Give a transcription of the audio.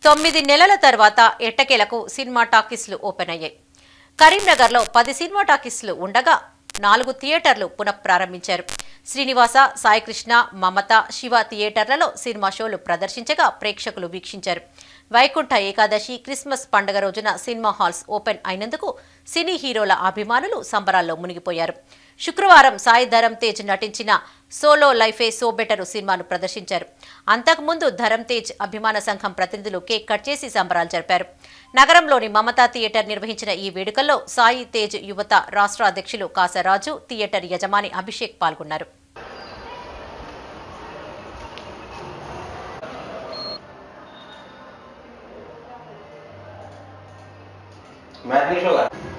తొమ్మిది నెలల తర్వాత ఎట్టకేలకు సినిమా టాకీస్లు ఓపెన్ అయ్యాయి కరీంనగర్లో పది సినిమా టాకీస్లు ఉండగా నాలుగు థియేటర్లు పునఃప్రారంభించారు శ్రీనివాస సాయికృష్ణ మమత శివ థియేటర్లలో సినిమా షోలు ప్రదర్శించగా ప్రేక్షకులు వీక్షించారు వైకుంఠ ఏకాదశి క్రిస్మస్ పండుగ రోజున సినిమా హాల్స్ ఓపెన్ అయినందుకు సినీ హీరోల అభిమానులు సంబరాల్లో మునిగిపోయారు శుక్రవారం సాయి ధరం తేజ్ నటించిన సోలో లైఫే సో బెటరు సినిమాను ప్రదర్శించారు అంతకుముందు ధరం తేజ్ అభిమాన సంఘం ప్రతినిధులు కేక్ కట్ చేసి సంబరాలు జరిపారు నగరంలోని మమతా థియేటర్ నిర్వహించిన ఈ వేడుకల్లో సాయి తేజ్ యువత రాష్ట్ర అధ్యక్షులు కాసరాజు థియేటర్ యజమాని అభిషేక్ పాల్గొన్నారు मैथिली शो का